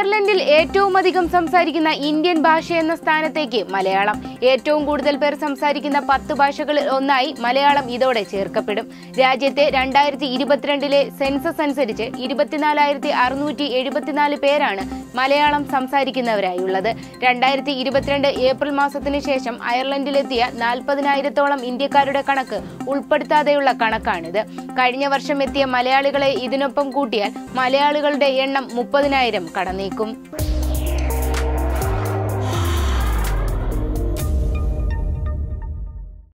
അയർലൻഡിൽ ഏറ്റവും അധികം സംസാരിക്കുന്ന ഇന്ത്യൻ ഭാഷ എന്ന സ്ഥാനത്തേക്ക് മലയാളം ഏറ്റവും കൂടുതൽ പേർ സംസാരിക്കുന്ന പത്ത് ഭാഷകളിൽ ഒന്നായി മലയാളം ഇതോടെ ചേർക്കപ്പെടും രാജ്യത്തെ രണ്ടായിരത്തി ഇരുപത്തിരണ്ടിലെ സെൻസസ് അനുസരിച്ച് ഇരുപത്തിനാലായിരത്തി അറുന്നൂറ്റി എഴുപത്തിനാല് പേരാണ് മലയാളം സംസാരിക്കുന്നവരായുള്ളത് രണ്ടായിരത്തി ഇരുപത്തിരണ്ട് ഏപ്രിൽ മാസത്തിന് ശേഷം അയർലൻഡിലെത്തിയ നാൽപ്പതിനായിരത്തോളം ഇന്ത്യക്കാരുടെ കണക്ക് ഉൾപ്പെടുത്താതെയുള്ള കണക്കാണിത് കഴിഞ്ഞ വർഷം എത്തിയ മലയാളികളെ ഇതിനൊപ്പം കൂട്ടിയാൽ മലയാളികളുടെ എണ്ണം മുപ്പതിനായിരം കടന്നേക്കും